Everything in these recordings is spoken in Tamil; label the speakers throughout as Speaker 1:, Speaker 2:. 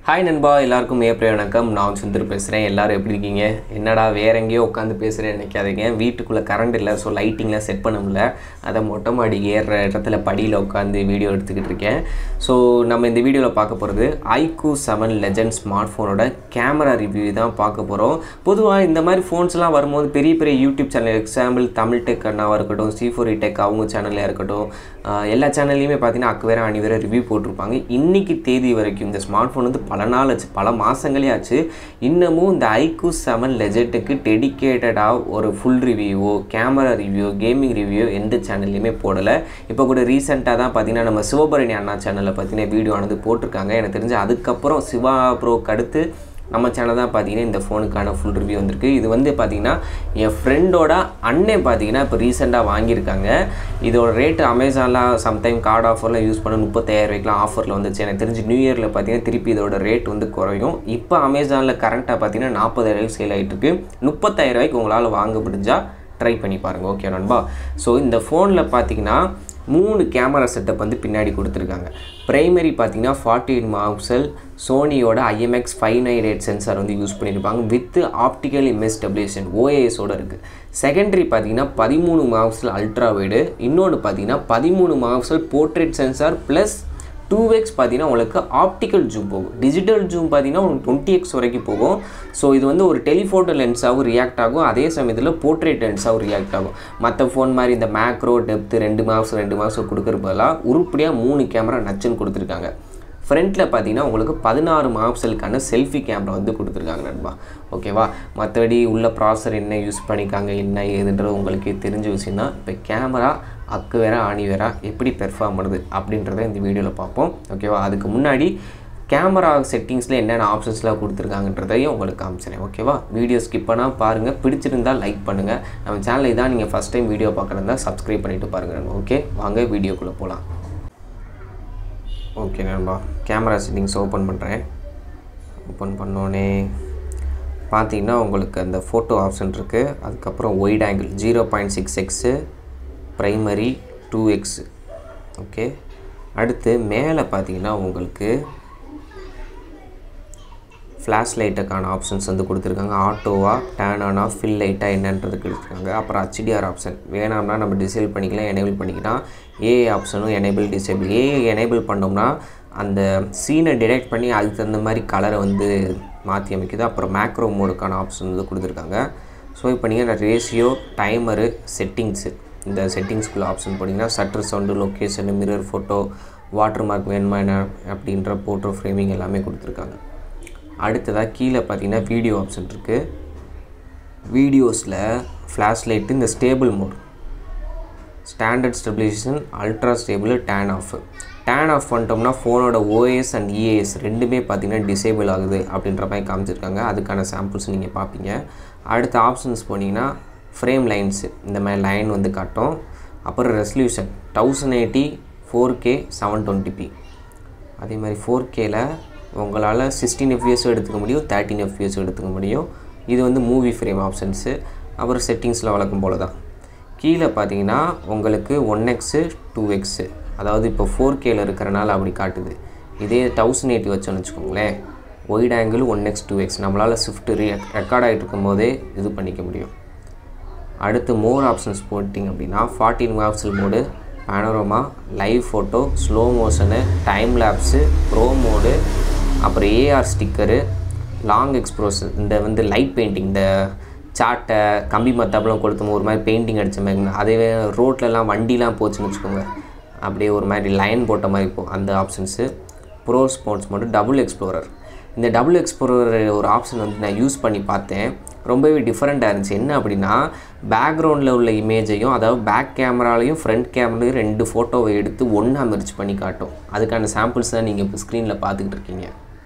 Speaker 1: ஹாய் நண்பா எல்லாருக்கும் ஏப்ரல் வணக்கம் நான் சுந்தர் பேசுகிறேன் எல்லாரும் எப்படி இருக்கீங்க என்னடா வேற எங்கேயோ உட்காந்து பேசுகிறேன் நினைக்காதீங்க வீட்டுக்குள்ளே கரண்ட் இல்லை ஸோ லைட்டிங்லாம் செட் பண்ண முடியல அதை மொட்டை மாடி ஏறுற இடத்துல படியில் உட்காந்து வீடியோ எடுத்துக்கிட்டு இருக்கேன் ஸோ நம்ம இந்த வீடியோவில் பார்க்க போகிறது ஐக்கூ செவன் லெஜண்ட் ஸ்மார்ட் ஃபோனோட கேமரா ரிவ்யூ தான் பார்க்க போகிறோம் பொதுவாக இந்த மாதிரி ஃபோன்ஸ்லாம் வரும்போது பெரிய பெரிய YouTube channel example Tamil tech அண்ணாவாக இருக்கட்டும் சி ஃபோர் டெக் அவங்க சேனலில் இருக்கட்டும் ஆஹ் எல்லா சேனல்லையுமே பார்த்தீங்கன்னா அக்கு வேற அணி வேற ரிவ்யூ போட்டிருப்பாங்க இன்னைக்கு தேதி வரைக்கும் இந்த ஸ்மார்ட் ஃபோன் வந்து பல நாள் ஆச்சு பல மாதங்களே ஆச்சு இன்னமும் இந்த ஐக்கூ செவன் லெஜெட்டுக்கு டெடிக்கேட்டடாக ஒரு ஃபுல் ரிவ்யூவோ கேமரா ரிவ்யூ கேமிங் ரிவ்யூ எந்த சேனல்லையுமே போடலை இப்போ கூட ரீசெண்டாக தான் பார்த்தீங்கன்னா நம்ம சிவபரணி அண்ணா சேனலில் பார்த்தீங்கன்னா வீடியோ ஆனது போட்டிருக்காங்க எனக்கு தெரிஞ்சு அதுக்கப்புறம் சிவா ப்ரோக்கு அடுத்து நம்ம சேனல் தான் பார்த்தீங்கன்னா இந்த ஃபோனுக்கான ஃபுல் ரிவ்யூ வந்திருக்கு இது வந்து பார்த்தீங்கன்னா என் ஃப்ரெண்டோட அண்ணன் பார்த்தீங்கன்னா இப்போ ரீசெண்டாக வாங்கியிருக்காங்க இதோட ரேட்டு அமேசானில் சம்டைம் கார்டு ஆஃபரில் யூஸ் பண்ண முப்பத்தாயிரம் ரூபாய்க்குலாம் ஆஃபரில் வந்துச்சு எனக்கு தெரிஞ்சு நியூ இயரில் பார்த்தீங்கன்னா திருப்பி இதோட ரேட் வந்து குறையும் இப்போ அமேசானில் கரண்ட்டாக பார்த்தீங்கன்னா நாற்பதாயிரம் சேல் ஆகிட்டு இருக்கு முப்பத்தாயிரம் ரூபாய்க்கு உங்களால் வாங்க முடிஞ்சால் ட்ரை பண்ணி பாருங்கள் ஓகே நண்பா ஸோ இந்த ஃபோனில் பார்த்தீங்கன்னா மூணு கேமரா செட்டப் வந்து பின்னாடி கொடுத்துருக்காங்க பிரைமரி பார்த்தீங்கன்னா ஃபார்ட்டி எயிட் மார்க்சல் சோனியோட IMX five nine eight sensor வந்து யூஸ் பண்ணியிருப்பாங்க வித் ஆப்டிக்கல் இமேஜ் ஸ்டெபிலேஷன் ஓஏஎஸோட இருக்குது செகண்டரி பார்த்தீங்கன்னா பதிமூணு மார்க்சல் அல்ட்ரா வைடு இன்னொன்று பார்த்தீங்கன்னா பதிமூணு மார்க்சல் portrait sensor plus two X பார்த்தீங்கன்னா உங்களுக்கு ஆப்டிக்கல் ஜூம் போகும் டிஜிட்டல் ஜூம் பார்த்தீங்கன்னா உங்களுக்கு டுவெண்ட்டி எக்ஸ் வரைக்கும் போகும் ஸோ இது வந்து ஒரு டெலிஃபோட்டோ லென்ஸாகவும் ரியாக்ட் ஆகும் அதே சமயத்தில் போர்ட்ரேட் லென்ஸாகவும் ரியாக்ட் ஆகும் மற்ற ஃபோன் மாதிரி இந்த மேக்ரோ டெப்த்து ரெண்டு மார்க்ஸ் ரெண்டு மார்க்ஸ் கொடுக்குற பதிலாக உருப்படியாக மூணு கேமரா நச்சுன்னு கொடுத்துருக்காங்க ஃப்ரண்ட்டில் பார்த்தீங்கன்னா உங்களுக்கு பதினாறு மாப்சலுக்கான செல்ஃபி கேமரா வந்து கொடுத்துருக்காங்க நண்பா ஓகேவா மற்றபடி உள்ள ப்ராசர் என்ன யூஸ் பண்ணிக்காங்க என்ன ஏதுன்றது உங்களுக்கே தெரிஞ்ச விஷயம் தான் இப்போ கேமரா அக்கு வேற ஆணி வேற எப்படி பெர்ஃபார்ம் பண்ணுது அப்படின்றத இந்த வீடியோவில் பார்ப்போம் ஓகேவா அதுக்கு முன்னாடி கேமரா செட்டிங்ஸில் என்னென்ன ஆப்ஷன்ஸ்லாம் கொடுத்துருக்காங்கன்றதையும் உங்களுக்கு காமிச்சிடறேன் ஓகேவா வீடியோ ஸ்கிப் பண்ணால் பாருங்கள் பிடிச்சிருந்தால் லைக் பண்ணுங்கள் நம்ம சேனலை தான் நீங்கள் ஃபஸ்ட் டைம் வீடியோ பார்க்குறதா சப்ஸ்கிரைப் பண்ணிவிட்டு பாருங்கள் ஓகே வாங்க வீடியோக்குள்ளே போகலாம் ஓகே நண்பா கேமரா செட்டிங்ஸ் ஓப்பன் பண்ணுறேன் ஓப்பன் பண்ணோன்னே பார்த்தீங்கன்னா உங்களுக்கு அந்த ஃபோட்டோ ஆப்ஷன் இருக்குது அதுக்கப்புறம் wide angle zero point six X primary two X okay அடுத்து மேலே பார்த்தீங்கன்னா உங்களுக்கு ஃப்ளாஷ் லைட்டுக்கான ஆப்ஷன்ஸ் வந்து கொடுத்துருக்காங்க ஆட்டோவா டேன் ஆனா ஃபில் லைட்டாக என்னன்றது கொடுத்துருக்காங்க அப்புறம் ஹச்டிஆர் ஆப்ஷன் வேணாம்னா நம்ம டிசேபிள் பண்ணிக்கலாம் எனேபிள் பண்ணிக்கலாம் ஏஏ ஆப்ஷனும் எனேபிள் டிசேபிள் ஏஏ எனேபிள் பண்ணோம்னா அந்த சீனை டிடெக்ட் பண்ணி அதுக்கு தகுந்த மாதிரி கலரை வந்து மாற்றி அமைக்குது அப்புறம் மேக்ரோ மோடுக்கான ஆப்ஷன் வந்து கொடுத்துருக்காங்க ஸோ இப்போ நீங்கள் ரேஷியோ டைமரு செட்டிங்ஸு இந்த செட்டிங்ஸ்குள்ள ஆப்ஷன் போட்டிங்கன்னா shutter sound location mirror photo watermark வேணுமா என்ன அப்படின்ற ஃபோட்டோ ஃப்ரேமிங் எல்லாமே கொடுத்துருக்காங்க அடுத்ததாக கீழே பார்த்தீங்கன்னா வீடியோ ஆப்ஷன் இருக்குது வீடியோஸில் ஃப்ளாஷ் லைட்டு இந்த stable mode standard stabilisation ultra stable turn off turn off பண்ணிட்டோம்னா ஃபோனோட ஓஎஸ் அண்ட் இஏஎஸ் ரெண்டுமே பார்த்தீங்கன்னா டிசேபிள் ஆகுது அப்படின்ற மாதிரி காமிச்சிருக்காங்க அதுக்கான சாம்பிள்ஸ் நீங்கள் பார்ப்பீங்க அடுத்த ஆப்ஷன்ஸ் போனீங்கன்னா ஃப்ரேம் லைன்ஸு இந்த மாதிரி லைன் வந்து காட்டும் அப்புறம் resolution thousand eighty four K seven twenty P அதே மாதிரி ஃபோர் கேல உங்களால் சிக்ஸ்டீன் எஃப்இஎஸும் எடுத்துக்க முடியும் தேர்ட்டின் எஃப்இஎஸும் எடுத்துக்க முடியும் இது வந்து மூவி ஃப்ரேம் ஆப்ஷன்ஸு அப்புறம் செட்டிங்ஸில் வழக்கம் போல தான் கீழே பார்த்தீங்கன்னா உங்களுக்கு ஒன் எக்ஸு டூ எக்ஸு அதாவது இப்போ ஃபோர் கேல இருக்கிறனால அப்படி காட்டுது இதே தௌசண்ட் எயிட்டி வச்சோன்னு வச்சுக்கோங்களேன் wide angle one X two X நம்மளால் ஸ்விஃப்ட் ரீ ரெக்கார்ட் ஆகிட்டு இருக்கும்போதே இது பண்ணிக்க முடியும் அடுத்து மோர் ஆப்ஷன்ஸ் போட்டிங்க அப்படின்னா ஃபார்ட்டின் option mode panorama live photo slow motion time lapse pro mode அப்புறம் ஏஆர் ஸ்டிக்கரு லாங் எக்ஸ்ப்ரோஸ் இந்த வந்து லைட் பெயிண்டிங் இந்த சாட்டை கம்பி மத்தாப்பெல்லாம் கொடுத்தோம் ஒரு மாதிரி பெயிண்டிங் அடித்த மாதிரி அதே ரோட்லலாம் வண்டிலாம் போச்சுன்னு வச்சுக்கோங்க அப்படியே ஒரு மாதிரி லைன் போட்ட மாதிரி இருக்கும் அந்த ஆப்ஷன்ஸு ப்ரோ ஸ்போர்ட்ஸ் மட்டும் டபுள் எக்ஸ்ப்ளோரர் இந்த டபுள் எக்ஸ்ப்ளோரர் ஒரு ஆப்ஷன் வந்து நான் யூஸ் பண்ணி பார்த்தேன் ரொம்பவே டிஃப்ரெண்ட்டாக இருந்துச்சு என்ன அப்படின்னா பேக்ரவுண்டில் உள்ள இமேஜையும் அதாவது பேக் கேமராலையும் ஃப்ரண்ட் கேமராலையும் ரெண்டு ஃபோட்டோவை எடுத்து ஒன்றா மெர்ச் பண்ணி காட்டும் அதுக்கான சாம்பிள்ஸ் தான் நீங்கள் இப்போ ஸ்க்ரீனில் பார்த்துக்கிட்டு இருக்கீங்க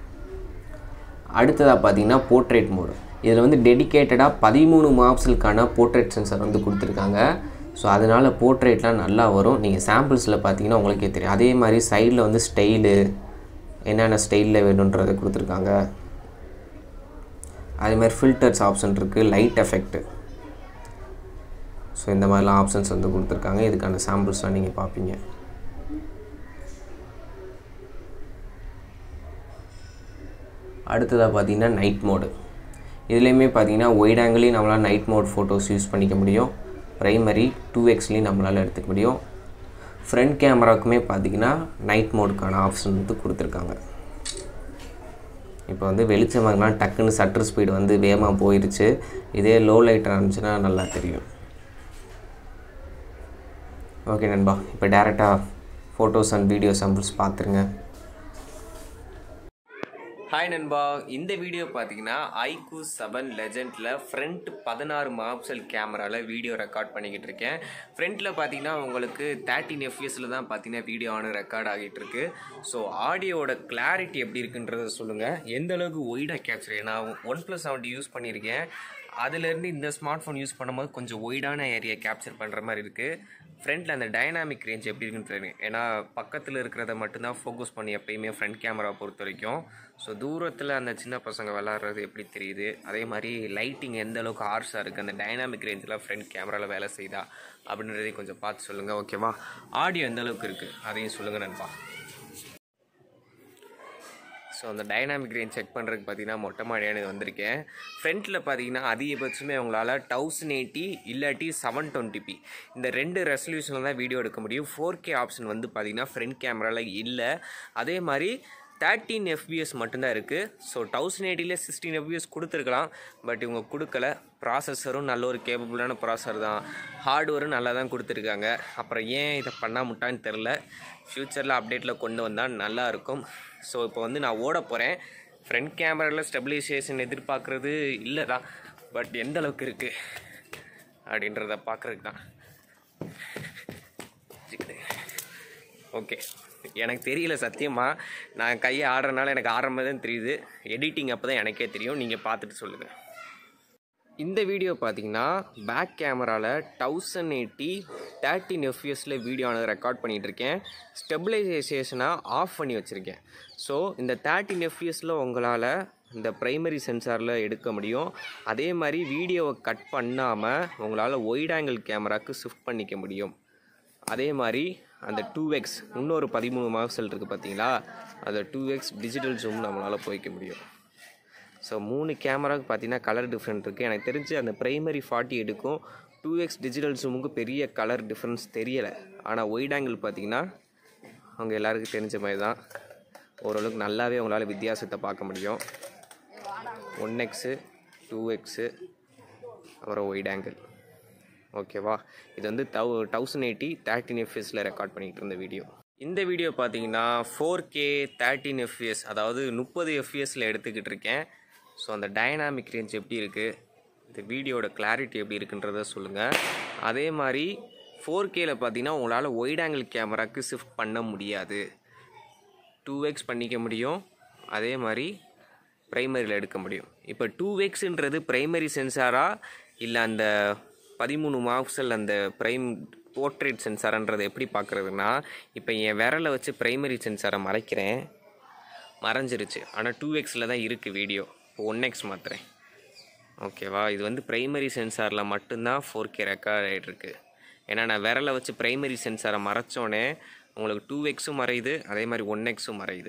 Speaker 1: அடுத்ததாக பார்த்தீங்கன்னா போர்ட்ரேட் மோடு இதில் வந்து டெடிக்கேட்டடாக பதிமூணு மாப்ஸுக்கான போர்ட்ரேட் சென்சார் வந்து கொடுத்துருக்காங்க ஸோ அதனால் போர்ட்ரேட்லாம் நல்லா வரும் நீங்கள் சாம்பிள்ஸில் பார்த்தீங்கன்னா உங்களுக்கே தெரியும் அதே மாதிரி சைடில் வந்து ஸ்டைலு என்னென்ன ஸ்டைலில் வேணுன்றதை கொடுத்துருக்காங்க அதே மாதிரி ஃபில்டர்ஸ் ஆப்ஷன் இருக்குது லைட் எஃபெக்ட்டு ஸோ இந்த மாதிரிலாம் ஆப்ஷன்ஸ் வந்து கொடுத்துருக்காங்க இதுக்கான சாம்பிள்ஸ்லாம் நீங்கள் பார்ப்பீங்க அடுத்ததாக பார்த்தீங்கன்னா நைட் மோடு இதுலேயுமே பார்த்தீங்கன்னா ஒயிட் ஆங்கிளையும் நம்மளால் நைட் மோட் ஃபோட்டோஸ் யூஸ் பண்ணிக்க முடியும் ப்ரைமரி டூ எக்ஸ்லேயும் நம்மளால் எடுத்துக்க முடியும் ஃப்ரண்ட் கேமராவுக்குமே பார்த்தீங்கன்னா நைட் மோடுக்கான ஆப்ஷன் வந்து கொடுத்துருக்காங்க இப்போ வந்து வெளிச்சம் வாங்கலாம் டக்குன்னு சட்டர் ஸ்பீடு வந்து வேகமாக போயிடுச்சு இதே லோ லைட்டாக இருந்துச்சுன்னா நல்லா தெரியும் ஓகே நண்பா இப்போ டேரெக்டாக ஃபோட்டோஸ் அண்ட் வீடியோ சாம்பிள்ஸ் பார்த்துருங்க ஹாய் நண்பா இந்த வீடியோ பார்த்தீங்கன்னா ஐக்கூ செவன் லெஜெண்டில் ஃப்ரண்ட் பதினாறு மாப்சல் கேமராவில் வீடியோ ரெக்கார்ட் பண்ணிக்கிட்டு இருக்கேன் ஃப்ரண்ட்டில் பார்த்தீங்கன்னா உங்களுக்கு தேர்ட்டின் எஃப்எஸில் தான் பார்த்தீங்கன்னா வீடியோ ஆனு ரெக்கார்ட் ஆகிட்டு இருக்கு ஸோ ஆடியோவோட கிளாரிட்டி எப்படி இருக்குன்றத சொல்லுங்கள் எந்த அளவுக்கு ஒய்டாக கேப்சர் நான் ஒன் ப்ளஸ் செவன்ட்டி யூஸ் பண்ணியிருக்கேன் அதுலேருந்து இந்த ஸ்மார்ட் ஃபோன் யூஸ் பண்ணும்போது கொஞ்சம் ஒய்டான ஏரியா கேப்சர் பண்ணுற மாதிரி இருக்குது ஃப்ரண்ட்டில் அந்த டைனாமிக் ரேஞ்ச் எப்படி இருக்குன்னு தெரியும் ஏன்னா பக்கத்தில் இருக்கிறத மட்டும்தான் ஃபோக்கஸ் பண்ணி எப்பயுமே ஃப்ரண்ட் கேமரா பொறுத்த வரைக்கும் ஸோ தூரத்தில் அந்த சின்ன பசங்க விளாட்றது எப்படி தெரியுது அதே மாதிரி லைட்டிங் எந்த அளவுக்கு ஹார்ஸாக இருக்குது அந்த டைனாமிக் ரேஞ்சில் ஃப்ரண்ட் கேமராவில் வேலை செய்யுதா அப்படின்றதையும் கொஞ்சம் பார்த்து சொல்லுங்கள் ஓகேவா ஆடியோ எந்த அளவுக்கு இருக்குது அதையும் சொல்லுங்கள் நண்பா ஸோ அந்த டைனாமிக் ரேஞ்ச் செக் பண்ணுறதுக்கு பார்த்தீங்கன்னா மொட்டை மாடியான வந்திருக்கேன் ஃப்ரண்ட்டில் பார்த்தீங்கன்னா அதிகபட்சமே உங்களால் தௌசண்ட் எயிட்டி இல்லாட்டி செவன் டுவெண்ட்டி பி இந்த ரெண்டு ரெசல்யூஷனில் தான் வீடியோ எடுக்க முடியும் ஃபோர் கே ஆப்ஷன் வந்து பார்த்தீங்கன்னா ஃப்ரண்ட் கேமராவில் இல்லை அதே மாதிரி தேர்ட்டீன் எஃபிஎஸ் மட்டும்தான் இருக்குது ஸோ தௌசண்ட் எயிட்டியில் சிக்ஸ்டீன் எஃபிஎஸ் கொடுத்துருக்கலாம் பட் இவங்க கொடுக்கல ப்ராசஸரும் நல்ல ஒரு கேப்பபிளான ப்ராசஸர் தான் ஹார்ட்வேரும் நல்லா தான் கொடுத்துருக்காங்க அப்புறம் ஏன் இதை பண்ண முட்டான்னு தெரில ஃப்யூச்சரில் அப்டேட்டில் கொண்டு வந்தால் நல்லா இருக்கும் ஸோ இப்போ வந்து நான் ஓட போகிறேன் ஃப்ரண்ட் கேமராவில் ஸ்டெபிலைசேஷன் எதிர்பார்க்குறது இல்லை தான் பட் எந்த அளவுக்கு இருக்குது அப்படின்றத பார்க்குறதுக்கு தான் ஓகே எனக்கு தெரியல சத்தியமாக நான் கையை ஆடுறதுனால எனக்கு ஆடுற மாதிரி தான் தெரியுது எடிட்டிங் அப்போ தான் எனக்கே தெரியும் நீங்கள் பார்த்துட்டு சொல்லுங்கள் இந்த வீடியோ பார்த்தீங்கன்னா பேக் கேமராவில் தௌசண்ட் எயிட்டி தேர்ட்டின் எஃப்எஸில் வீடியோ ஆனது ரெக்கார்ட் பண்ணிகிட்டு இருக்கேன் ஸ்டெபிலைசேஷனாக ஆஃப் பண்ணி வச்சுருக்கேன் ஸோ இந்த தேர்ட்டின் எஃப்எஸில் உங்களால் இந்த ப்ரைமரி சென்சாரில் எடுக்க முடியும் அதே மாதிரி வீடியோவை கட் பண்ணாமல் உங்களால் ஒயிட் ஆங்கிள் கேமராவுக்கு ஷிஃப்ட் பண்ணிக்க முடியும் அதே மாதிரி அந்த டூ எக்ஸ் இன்னொரு பதிமூணு மார்க்சல் இருக்குது பார்த்தீங்களா அந்த டூ எக்ஸ் டிஜிட்டல் ஜூம் நம்மளால் போய்க்க முடியும் ஸோ மூணு கேமராவுக்கு பார்த்தீங்கன்னா கலர் டிஃப்ரெண்ட் இருக்குது எனக்கு தெரிஞ்சு அந்த ப்ரைமரி ஃபார்ட்டி எடுக்கும் டூ எக்ஸ் டிஜிட்டல் ஜூமுக்கு பெரிய கலர் டிஃப்ரென்ஸ் தெரியலை ஆனால் ஒயிட் ஆங்கிள் பார்த்தீங்கன்னா அவங்க எல்லாருக்கும் தெரிஞ்ச மாதிரி தான் ஓரளவுக்கு நல்லாவே உங்களால் வித்தியாசத்தை பார்க்க முடியும் ஒன் எக்ஸு டூ எக்ஸு அப்புறம் ஒயிட் ஆங்கிள் ஓகேவா இது வந்து தௌ தௌசண்ட் எயிட்டி தேர்ட்டின் எஃப்எஸில் ரெக்கார்ட் பண்ணிகிட்டு இருந்த வீடியோ இந்த வீடியோ பார்த்தீங்கன்னா ஃபோர் கே தேர்ட்டின் எஃப்எஸ் அதாவது முப்பது எஃப்எஸில் எடுத்துக்கிட்டு இருக்கேன் ஸோ அந்த டைனாமிக் ரேஞ்ச் எப்படி இருக்குது இந்த வீடியோட கிளாரிட்டி எப்படி இருக்குன்றத சொல்லுங்கள் அதே மாதிரி ஃபோர் கேல பார்த்தீங்கன்னா உங்களால் ஒயிட் ஆங்கிள் கேமராக்கு ஷிஃப்ட் பண்ண முடியாது டூ எக்ஸ் பண்ணிக்க முடியும் அதே மாதிரி ப்ரைமரியில் எடுக்க முடியும் இப்போ டூ எக்ஸுன்றது ப்ரைமரி சென்சாரா இல்லை அந்த பதிமூணு மார்க்ஸில் அந்த ப்ரைம் போர்ட்ரேட் சென்சார்ன்றதை எப்படி பார்க்குறதுனா இப்போ என் விரலை வச்சு ப்ரைமரி சென்சாரை மறைக்கிறேன் மறைஞ்சிருச்சு ஆனால் டூ எக்ஸில் தான் இருக்குது வீடியோ இப்போ ஒன் எக்ஸ் மாத்துறேன் ஓகேவா இது வந்து ப்ரைமரி சென்சாரில் மட்டும்தான் ஃபோர் கே ரெக்கார்ட் ஆகிட்டுருக்கு ஏன்னா நான் விரலை வச்சு ப்ரைமரி சென்சாரை மறைச்சோன்னே உங்களுக்கு டூ எக்ஸும் மறையுது அதே மாதிரி ஒன் எக்ஸும் மறையுது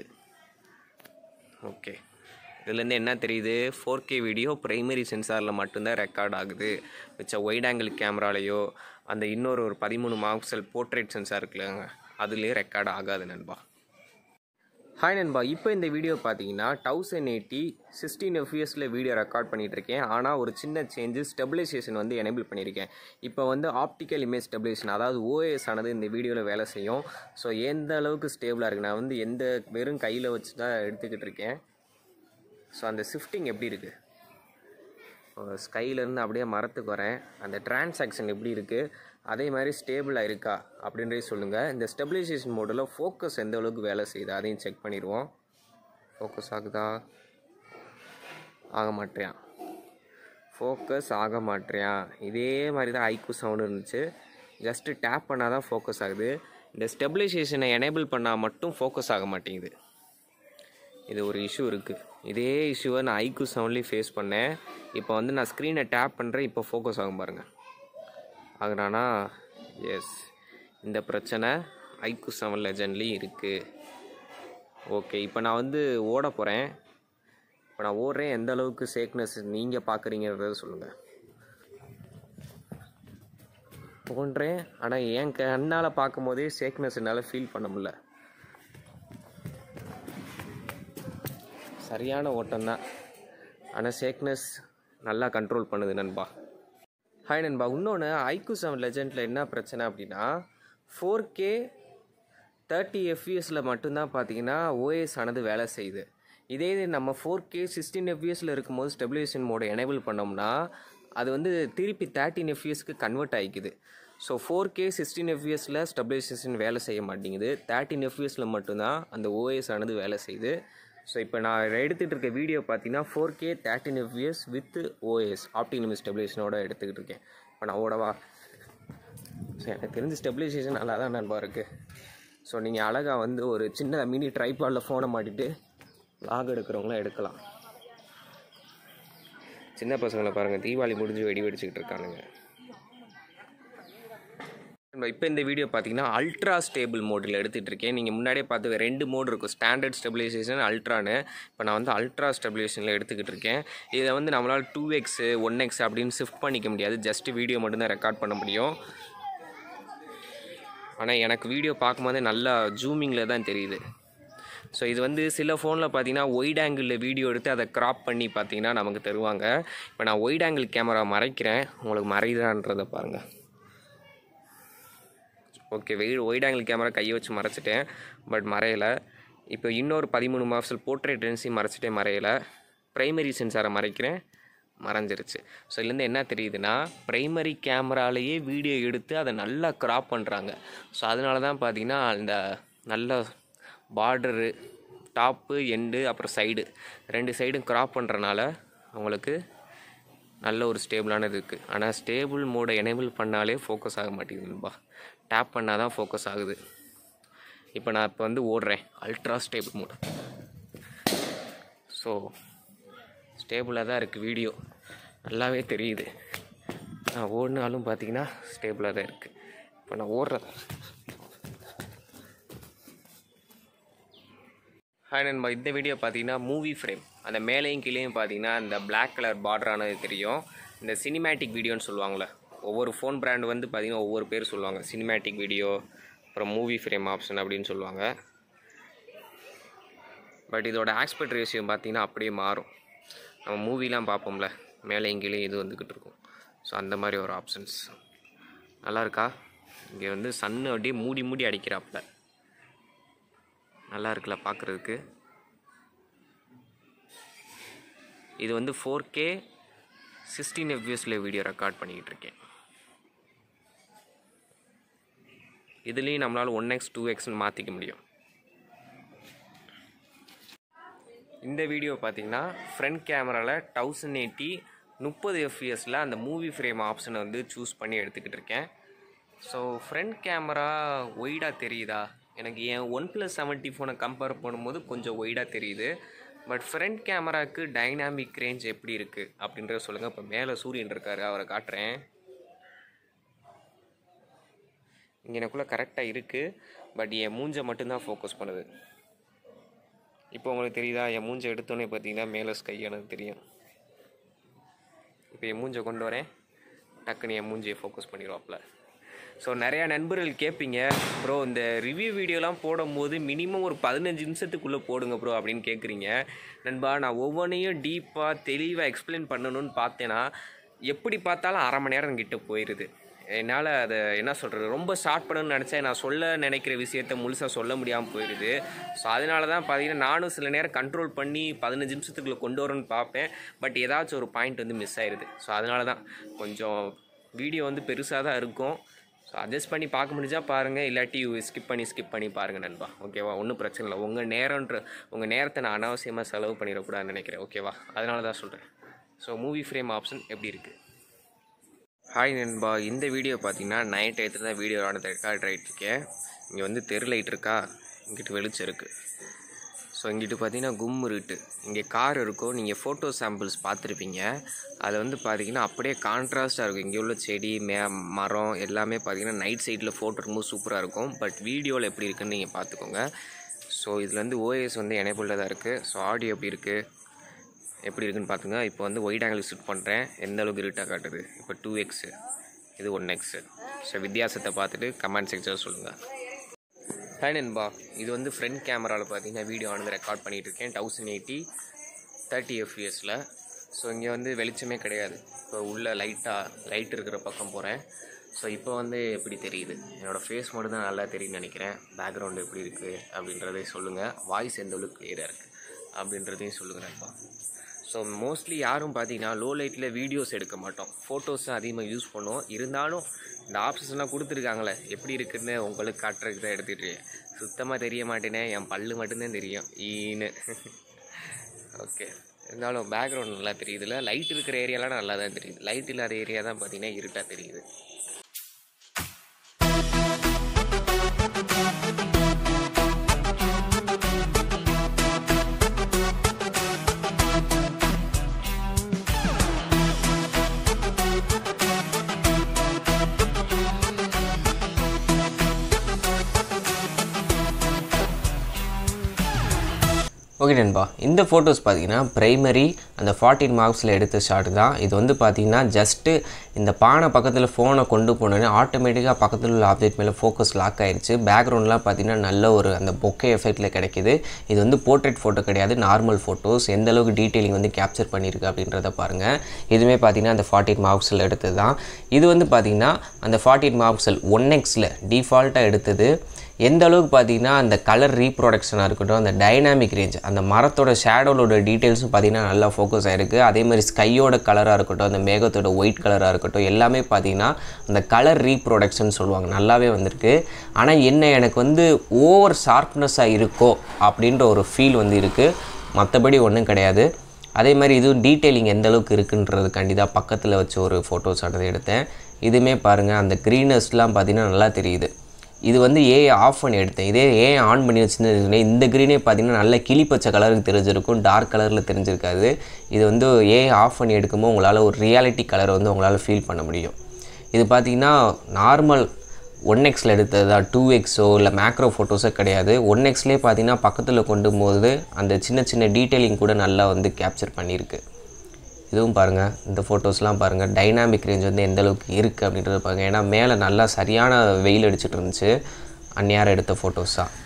Speaker 1: ஓகே இதுலேருந்து என்ன தெரியுது ஃபோர் கே வீடியோ ப்ரைமரி சென்சாரில் மட்டும்தான் ரெக்கார்ட் ஆகுது மிச்ச ஒயிட் ஆங்கிள் கேமராலேயோ அந்த இன்னொரு ஒரு பதிமூணு மார்க்சல் போர்ட்ரேட் சென்சார் இருக்குல்லங்க அதுலேயே ரெக்கார்ட் ஆகாது நண்பா ஹாய் நண்பா இப்போ இந்த வீடியோ பார்த்தீங்கன்னா தௌசண்ட் எயிட்டி சிக்ஸ்டீன் எஃப்எஸில் வீடியோ ரெக்கார்ட் பண்ணிகிட்டு இருக்கேன் ஆனால் ஒரு சின்ன சேஞ்சு ஸ்டெபிலைசேஷன் வந்து எனேபிள் பண்ணியிருக்கேன் இப்போ வந்து ஆப்டிக்கல் இமேஜ் ஸ்டெபிலைசேஷன் அதாவது ஓஎஸ் ஆனது இந்த வீடியோவில் வேலை செய்யும் ஸோ எந்த அளவுக்கு ஸ்டேபிளாக இருக்குது நான் வந்து எந்த வெறும் கையில் வச்சு தான் எடுத்துக்கிட்டு இருக்கேன் ஸோ அந்த ஷிஃப்டிங் எப்படி இருக்குது ஸ்கைலேருந்து அப்படியே மரத்துக்கு வரேன் அந்த டிரான்சாக்ஷன் எப்படி இருக்குது அதே மாதிரி ஸ்டேபிளாக இருக்கா அப்படின்றே சொல்லுங்கள் இந்த ஸ்டெபிலைசேஷன் மோடில் ஃபோக்கஸ் எந்த அளவுக்கு வேலை செய்யுது அதையும் செக் பண்ணிடுவோம் ஃபோக்கஸ் ஆகுதா ஆக மாட்டேன் ஃபோக்கஸ் ஆக மாட்டேன் இதே மாதிரி தான் ஐக்கு சவுண்டு இருந்துச்சு ஜஸ்ட்டு டேப் பண்ணால் தான் ஃபோக்கஸ் ஆகுது இந்த ஸ்டெபிலைசேஷனை எனேபிள் பண்ணால் மட்டும் ஃபோக்கஸ் ஆக மாட்டேங்குது இது ஒரு இஷ்யூ இருக்குது இதே இஷ்யூவை நான் ஐக்கு சவுண்ட்லேயும் ஃபேஸ் பண்ணேன் இப்போ வந்து நான் ஸ்க்ரீனை டேப் பண்ணுறேன் இப்போ ஃபோக்கஸ் ஆகும் பாருங்கள் ஆகுறானா எஸ் இந்த பிரச்சனை ஐக்கு செவன் லெஜன்லேயும் இருக்குது ஓகே இப்போ நான் வந்து ஓட போகிறேன் இப்போ நான் ஓடுறேன் எந்த அளவுக்கு சேக்னஸ் நீங்கள் பார்க்குறீங்கிறத சொல்லுங்கள் ஓடுறேன் ஆனால் என் கண்ணால் பார்க்கும்போதே சேக்னஸ் என்னால் ஃபீல் பண்ண முடியல சரியான ஓட்டம் தான் ஆனால் சேக்னஸ் நல்லா கண்ட்ரோல் பண்ணுது நண்பா ஹாய் நண்பா இன்னொன்று ஐக்கு செவன் லெஜெண்டில் என்ன பிரச்சனை அப்படின்னா ஃபோர் கே தேர்ட்டி எஃப்இஎஸில் மட்டும்தான் பார்த்தீங்கன்னா ஓஎஸ் ஆனது வேலை செய்யுது இதே இது நம்ம ஃபோர் கே சிக்ஸ்டீன் எஃப்இஎஸில் இருக்கும்போது ஸ்டெபிலைசேஷன் மோடை எனேபிள் பண்ணோம்னா அது வந்து திருப்பி தேர்ட்டின் எஃப்இஎஸ்க்கு கன்வெர்ட் ஆகிக்குது ஸோ ஃபோர் கே சிக்ஸ்டீன் எஃப்இஎஸில் ஸ்டெபிலைசேஷன் வேலை செய்ய மாட்டேங்குது தேர்ட்டின் எஃப்இஎஸில் மட்டும்தான் அந்த ஓஎஸ் ஆனது வேலை செய்யுது ஸோ இப்போ நான் எடுத்துகிட்டு இருக்க வீடியோ பார்த்தீங்கன்னா four K thirteen FPS with OS optimum ஸ்டெபிலைசேஷனோட எடுத்துக்கிட்டு இருக்கேன் இப்போ நான் ஓடவா ஸோ எனக்கு தெரிஞ்ச ஸ்டெபிலைசேஷன் நல்லா தான் நண்பா இருக்குது ஸோ நீங்கள் அழகாக வந்து ஒரு சின்ன மினி ட்ரைபாலில் ஃபோனை மாட்டிட்டு லாக் எடுக்கிறவங்களாம் எடுக்கலாம் சின்ன பசங்களை பாருங்கள் தீபாவளி முடிஞ்சு வெடி வெடிச்சுக்கிட்டு இருக்கானுங்க இப்போ இந்த வீடியோ பார்த்தீங்கன்னா அல்ட்ரா ஸ்டேபிள் மோடில் எடுத்துகிட்டு இருக்கேன் நீங்கள் முன்னாடியே பார்த்து ரெண்டு மோடு இருக்கும் ஸ்டாண்டர்ட் ஸ்டெபிலைசேஷன் அல்ட்ரான்னு இப்போ நான் வந்து அல்ட்ரா ஸ்டெபிலைசேஷனில் எடுத்துக்கிட்டு இருக்கேன் இதை வந்து நம்மளால் டூ எக்ஸு ஒன் எக்ஸ் அப்படின்னு ஷிஃப்ட் பண்ணிக்க முடியாது ஜஸ்ட் வீடியோ மட்டும்தான் ரெக்கார்ட் பண்ண முடியும் ஆனால் எனக்கு வீடியோ பார்க்கும்போதே நல்லா ஜூமிங்கில் தான் தெரியுது ஸோ இது வந்து சில ஃபோனில் பார்த்தீங்கன்னா ஒயிட் ஆங்கிளில் வீடியோ எடுத்து அதை க்ராப் பண்ணி பார்த்தீங்கன்னா நமக்கு தருவாங்க இப்போ நான் ஒயிட் ஆங்கிள் கேமரா மறைக்கிறேன் உங்களுக்கு மறையுதான்றதை பாருங்கள் ஓகே வெயில் ஒயிட் ஆங்கிள் கேமரா கையை வச்சு மறைச்சிட்டேன் பட் மறையலை இப்போ இன்னொரு பதிமூணு மாதத்தில் போர்ட்ரேட் டென்சி மறைச்சிட்டே மறையலை ப்ரைமரி சென்சாரை மறைக்கிறேன் மறைஞ்சிருச்சு ஸோ இதுலேருந்து என்ன தெரியுதுன்னா ப்ரைமரி கேமராலேயே வீடியோ எடுத்து அதை நல்லா க்ராப் பண்ணுறாங்க ஸோ அதனால தான் பார்த்தீங்கன்னா அந்த நல்ல பார்டரு டாப்பு எண்டு அப்புறம் சைடு ரெண்டு சைடும் க்ராப் பண்ணுறனால அவங்களுக்கு நல்ல ஒரு ஸ்டேபிளானது இருக்குது ஆனால் ஸ்டேபிள் மோடை எனேபிள் பண்ணாலே ஃபோக்கஸ் ஆக மாட்டேங்குதுப்பா டேப் பண்ணால் தான் ஃபோக்கஸ் ஆகுது இப்போ நான் இப்போ வந்து ஓடுறேன் அல்ட்ரா ஸ்டேபிள் மோட் ஸோ ஸ்டேபிளாக தான் இருக்குது வீடியோ நல்லாவே தெரியுது நான் ஓடினாலும் பார்த்தீங்கன்னா ஸ்டேபிளாக தான் இருக்குது இப்போ நான் ஓடுறேன் ஹாய் நண்பா இந்த வீடியோ பார்த்தீங்கன்னா மூவி ஃப்ரேம் அந்த மேலேயும் கீழேயும் பார்த்தீங்கன்னா இந்த Black கலர் பார்டரானது தெரியும் இந்த சினிமேட்டிக் வீடியோன்னு சொல்லுவாங்கள்ல ஒவ்வொரு ஃபோன் பிராண்ட் வந்து பார்த்தீங்கன்னா ஒவ்வொரு பேர் சொல்லுவாங்க சினிமேட்டிக் வீடியோ அப்புறம் மூவி ஃப்ரேம் ஆப்ஷன் அப்படின்னு சொல்லுவாங்க பட் இதோட ஆக்ஸ்பெக்ட் ரேஷியோ பார்த்தீங்கன்னா அப்படியே மாறும் நம்ம மூவிலாம் பார்ப்போம்ல மேலேயும் கீழேயும் இது வந்துக்கிட்டு இருக்கும் ஸோ அந்த மாதிரி ஒரு ஆப்ஷன்ஸ் நல்லா இருக்கா இங்கே வந்து சன்னு அப்படியே மூடி மூடி அடிக்கிறாப்புல நல்லா இருக்குல்ல பார்க்குறதுக்கு இது வந்து ஃபோர் கே சிக்ஸ்டீன் எஃப்எஸில் வீடியோ ரெக்கார்ட் பண்ணிக்கிட்டு இருக்கேன் இதுலேயும் நம்மளால் ஒன் எக்ஸ் டூ எக்ஸ்னு மாற்றிக்க முடியும் இந்த வீடியோ பார்த்தீங்கன்னா ஃப்ரண்ட் கேமராவில் தௌசண்ட் எயிட்டி முப்பது எஃப்எஸில் அந்த மூவி ஃப்ரேம் ஆப்ஷனை வந்து சூஸ் பண்ணி எடுத்துக்கிட்டு இருக்கேன் ஸோ ஃப்ரண்ட் கேமரா ஒய்டாக தெரியுதா எனக்கு என் ஒன் ப்ளஸ் செவன்ட்டி ஃபோனை கம்பேர் பண்ணும்போது கொஞ்சம் ஒய்டாக தெரியுது பட் ஃப்ரண்ட் கேமராவுக்கு டைனாமிக் ரேஞ்ச் எப்படி இருக்குது அப்படின்றத சொல்லுங்கள் இப்போ மேலே சூரியன் இருக்கார் அவரை காட்டுறேன் இங்கே எனக்குள்ளே கரெக்டாக இருக்குது பட் என் மூஞ்சை மட்டும்தான் ஃபோக்கஸ் பண்ணுது இப்போ உங்களுக்கு தெரியுதா என் மூஞ்சை எடுத்தோன்னே பார்த்தீங்கன்னா மேலே ஸ்கை எனக்கு தெரியும் இப்போ என் மூஞ்சை கொண்டு வரேன் டக்குன்னு என் மூஞ்சியை ஃபோக்கஸ் பண்ணிடுவாப்புல ஸோ நிறையா நண்பர்கள் கேட்பீங்க ப்ரோ இந்த ரிவ்யூ வீடியோலாம் போடும்போது மினிமம் ஒரு பதினஞ்சு நிமிஷத்துக்குள்ளே போடுங்க ப்ரோ அப்படின்னு கேட்குறீங்க நண்பா நான் ஒவ்வொன்றையும் டீப்பாக தெளிவாக எக்ஸ்பிளைன் பண்ணணும்னு பார்த்தேன்னா எப்படி பார்த்தாலும் அரை மணி நேரம் கிட்ட போயிடுது என்னால் அதை என்ன சொல்கிறது ரொம்ப ஷார்ட் பண்ணணும்னு நினச்சேன் நான் சொல்ல நினைக்கிற விஷயத்த முழுசாக சொல்ல முடியாமல் போயிடுது ஸோ அதனால தான் பார்த்தீங்கன்னா நானும் சில நேரம் கண்ட்ரோல் பண்ணி பதினஞ்சு நிமிஷத்துக்குள்ளே கொண்டு வரணும்னு பார்ப்பேன் பட் ஏதாச்சும் ஒரு பாயிண்ட் வந்து மிஸ் ஆயிடுது ஸோ அதனால தான் கொஞ்சம் வீடியோ வந்து பெருசாக தான் இருக்கும் ஸோ அட்ஜஸ்ட் பண்ணி பார்க்க முடிஞ்சா பாருங்கள் இல்லாட்டி ஸ்கிப் பண்ணி ஸ்கிப் பண்ணி பாருங்கள் நண்பா ஓகேவா ஒன்றும் பிரச்சனை இல்லை உங்கள் நேரன்ற உங்கள் நேரத்தை நான் அனாவசியமாக செலவு பண்ணிடக்கூடாதுன்னு நினைக்கிறேன் ஓகேவா அதனால தான் சொல்கிறேன் ஸோ மூவி ஃப்ரேம் ஆப்ஷன் எப்படி இருக்குது ஹாய் நண்பா இந்த வீடியோ பார்த்தீங்கன்னா நைட் டயத்தில் தான் வீடியோ ஆனது ரெக்கார்ட் ஆகிட்டு இருக்கேன் இங்கே வந்து தெரு லைட் இருக்கா இங்கிட்டு வெளிச்சம் இருக்குது ஸோ இங்கிட்டு பார்த்தீங்கன்னா கும் இருட்டு இங்கே கார் இருக்கும் நீங்கள் ஃபோட்டோ சாம்பிள்ஸ் பார்த்துருப்பீங்க அது வந்து பார்த்தீங்கன்னா அப்படியே கான்ட்ராஸ்ட்டாக இருக்கும் இங்கே உள்ள செடி மே மரம் எல்லாமே பார்த்தீங்கன்னா நைட் சைடில் ஃபோட்டோ இருக்கும்போது சூப்பராக இருக்கும் பட் வீடியோவில் எப்படி இருக்குன்னு நீங்கள் பார்த்துக்கோங்க ஸோ இதில் வந்து ஓஎஸ் வந்து எனேபிள்டாக தான் இருக்குது ஸோ ஆடியோ எப்படி இருக்குது எப்படி இருக்குன்னு பார்த்துங்க இப்போ வந்து ஒயிட் ஆங்கிள் ஷூட் பண்ணுறேன் எந்த அளவுக்கு இருட்டாக காட்டுது இப்போ டூ எக்ஸு இது ஒன் எக்ஸு ஸோ வித்தியாசத்தை பார்த்துட்டு கமெண்ட் செக்ஷனில் சொல்லுங்கள் ஹாய் நண்பா இது வந்து ஃப்ரண்ட் கேமராவில் பார்த்தீங்கன்னா வீடியோ ஆனது ரெக்கார்ட் பண்ணிகிட்டு இருக்கேன் தௌசண்ட் எயிட்டி தேர்ட்டி எஃப்பிஎஸில் ஸோ இங்கே வந்து வெளிச்சமே கிடையாது இப்போ உள்ள லைட்டாக லைட் இருக்கிற பக்கம் போகிறேன் ஸோ இப்போ வந்து எப்படி தெரியுது என்னோடய ஃபேஸ் மட்டும் தான் நல்லா தெரியும்னு நினைக்கிறேன் பேக்ரவுண்டு எப்படி இருக்குது அப்படின்றதை சொல்லுங்கள் வாய்ஸ் எந்த அளவுக்கு கிளியராக இருக்குது அப்படின்றதையும் சொல்லுங்கள் நண்பா ஸோ மோஸ்ட்லி யாரும் பார்த்தீங்கன்னா லோ லைட்டில் வீடியோஸ் எடுக்க மாட்டோம் ஃபோட்டோஸ் அதிகமாக யூஸ் பண்ணுவோம் இருந்தாலும் இந்த ஆப்ஷன்ஸ்லாம் கொடுத்துருக்காங்களே எப்படி இருக்குன்னு உங்களுக்கு காட்டுறதுக்கு தான் எடுத்துகிட்டு சுத்தமாக தெரிய மாட்டேனே என் பல்லு மட்டும்தான் தெரியும் ஈன்னு ஓகே இருந்தாலும் பேக்ரவுண்ட் நல்லா தெரியுதுல்ல லைட் இருக்கிற ஏரியாலாம் நல்லா தான் தெரியுது லைட் இல்லாத ஏரியா தான் பார்த்தீங்கன்னா இருட்டாக தெரியுது ஓகே நண்பா இந்த ஃபோட்டோஸ் பார்த்தீங்கன்னா ப்ரைமரி அந்த ஃபார்ட்டின் மார்க்ஸில் எடுத்த ஷாட் தான் இது வந்து பார்த்தீங்கன்னா ஜஸ்ட்டு இந்த பானை பக்கத்தில் ஃபோனை கொண்டு போனோன்னே ஆட்டோமேட்டிக்காக பக்கத்தில் உள்ள ஆப்ஜெக்ட் மேலே ஃபோக்கஸ் லாக் ஆயிடுச்சு பேக்ரவுண்ட்லாம் பார்த்தீங்கன்னா நல்ல ஒரு அந்த பொக்கே எஃபெக்ட்டில் கிடைக்கிது இது வந்து போர்ட்ரேட் ஃபோட்டோ கிடையாது நார்மல் ஃபோட்டோஸ் எந்த அளவுக்கு டீட்டெயிலிங் வந்து கேப்சர் பண்ணியிருக்கு அப்படின்றத பாருங்கள் இதுவுமே பார்த்தீங்கன்னா அந்த ஃபார்ட்டின் மார்க்ஸில் எடுத்தது தான் இது வந்து பார்த்தீங்கன்னா அந்த ஃபார்ட்டின் மார்க்ஸில் ஒன் எக்ஸில் டிஃபால்ட்டாக எடுத்தது எந்த அளவுக்கு பார்த்தீங்கன்னா அந்த கலர் ரீப்ரொடக்ஷனாக இருக்கட்டும் அந்த டைனாமிக் ரேஞ்ச் அந்த மரத்தோட ஷேடோவோட டீட்டெயில்ஸும் பார்த்தீங்கன்னா நல்லா ஃபோக்கஸ் ஆகிருக்கு அதே மாதிரி ஸ்கையோட கலராக இருக்கட்டும் அந்த மேகத்தோட ஒயிட் கலராக இருக்கட்டும் எல்லாமே பார்த்தீங்கன்னா அந்த கலர் ரீப்ரொடக்ஷன் சொல்லுவாங்க நல்லாவே வந்திருக்கு ஆனால் என்ன எனக்கு வந்து ஓவர் ஷார்ப்னஸாக இருக்கோ அப்படின்ற ஒரு ஃபீல் வந்து இருக்குது மற்றபடி ஒன்றும் கிடையாது அதே மாதிரி இதுவும் டீட்டெயிலிங் எந்த அளவுக்கு இருக்குன்றது கண்டிப்பாக பக்கத்தில் வச்சு ஒரு ஃபோட்டோஸ் ஆனது எடுத்தேன் இதுவுமே பாருங்கள் அந்த க்ரீனஸ்லாம் பார்த்தீங்கன்னா நல்லா தெரியுது இது வந்து ஏ ஆஃப் பண்ணி எடுத்தேன் இதே ஏ ஆன் பண்ணி வச்சுருந்தேன் இந்த க்ரீனே பார்த்தீங்கன்னா நல்ல கிளிப்பச்சை கலருக்கு தெரிஞ்சிருக்கும் டார்க் கலரில் தெரிஞ்சிருக்காது இது வந்து ஏ ஆஃப் பண்ணி எடுக்கும்போது உங்களால் ஒரு ரியாலிட்டி கலரை வந்து உங்களால் ஃபீல் பண்ண முடியும் இது பார்த்தீங்கன்னா நார்மல் ஒன் எக்ஸில் எடுத்தது தான் டூ எக்ஸோ இல்லை மேக்ரோ ஃபோட்டோஸோ கிடையாது ஒன் எக்ஸ்லேயே பார்த்தீங்கன்னா பக்கத்தில் கொண்டு போது அந்த சின்ன சின்ன டீட்டெயிலிங் கூட நல்லா வந்து கேப்சர் பண்ணியிருக்கு இதுவும் பாருங்கள் இந்த ஃபோட்டோஸ்லாம் பாருங்கள் டைனாமிக் ரேஞ்ச் வந்து எந்த அளவுக்கு இருக்குது அப்படின்றத பாருங்கள் ஏன்னா மேலே நல்லா சரியான வெயில் அடிச்சிட்டு இருந்துச்சு அந்நேரம் எடுத்த ஃபோட்டோஸ் தான்